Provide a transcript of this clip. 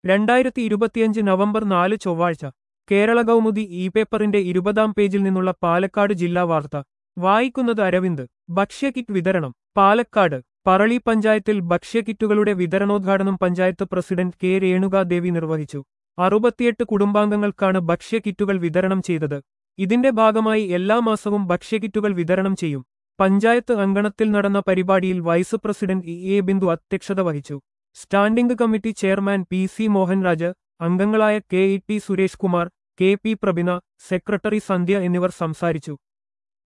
രണ്ടായിരത്തി ഇരുപത്തിയഞ്ച് നവംബർ നാല് ചൊവ്വാഴ്ച കേരള കൗമുദി ഇ പേപ്പറിന്റെ ഇരുപതാം പേജിൽ നിന്നുള്ള പാലക്കാട് ജില്ലാ വാർത്ത വായിക്കുന്നത് അരവിന്ദ് ഭക്ഷ്യകിറ്റ് വിതരണം പാലക്കാട് പറളി പഞ്ചായത്തിൽ ഭക്ഷ്യകിറ്റുകളുടെ വിതരണോദ്ഘാടനം പഞ്ചായത്ത് പ്രസിഡന്റ് കെ രേണുകാദേവി നിർവഹിച്ചു അറുപത്തിയെട്ട് കുടുംബാംഗങ്ങൾക്കാണ് ഭക്ഷ്യകിറ്റുകൾ വിതരണം ചെയ്തത് ഇതിന്റെ ഭാഗമായി എല്ലാ മാസവും ഭക്ഷ്യകിറ്റുകൾ വിതരണം ചെയ്യും പഞ്ചായത്ത് അങ്കണത്തിൽ നടന്ന പരിപാടിയിൽ vice president E A Bindu അധ്യക്ഷത വഹിച്ചു standing committee chairman P C Mohanraj അംഗങ്ങളായ K E T Suresh Kumar K P Prabhina secretary Sandhya എന്നിവർ സംസാരിച്ചു